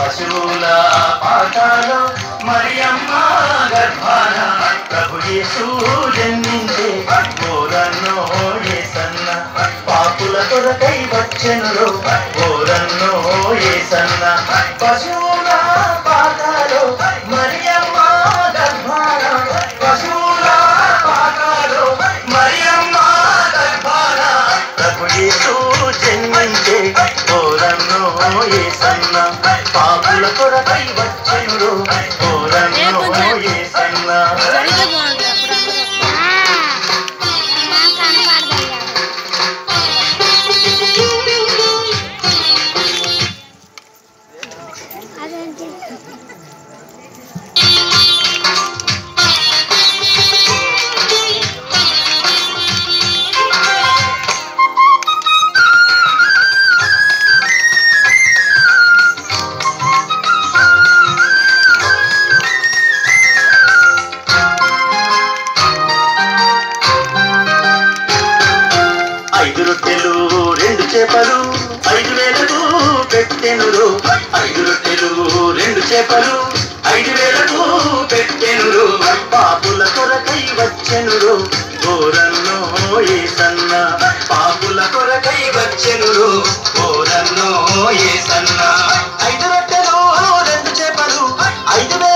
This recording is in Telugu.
పశువుల పాఠాలు మరియమ్మ గర్భాన ప్రభు యేసు జన్మించే ఓరన్నో ఏసన్న పాపుల కొరకై వచ్చెనురో ఓరన్నో ఏసన్న పశువుల పాఠాలు మరియమ్మ గర్భాన పశువుల పాఠాలు మరియమ్మ గర్భాన ప్రభు యేసు జన్మించే ఓరన్నో ఏసన్న పాపుల కొరకై వచ్చెనురో ఓరన్నో ఏసన్న జరిగే బాగుంది నాకు కనపడదయ్యా అదేంటి ఐదు రొట్టెలు రెండు చేపలు ఐదు వేలకు పెట్టెనురు ఐదు రొట్టెలు రెండు చేపలు ఐదు వేలకు పెట్టెనురు పాపుల కొరకై వచ్చెనురు ఓరన్నో ఏసన్న పాపుల కొరకై వచ్చెనురు ఓరన్నో ఏసన్న ఐదు రొట్టెలు రెండు చేపలు ఐదు వేల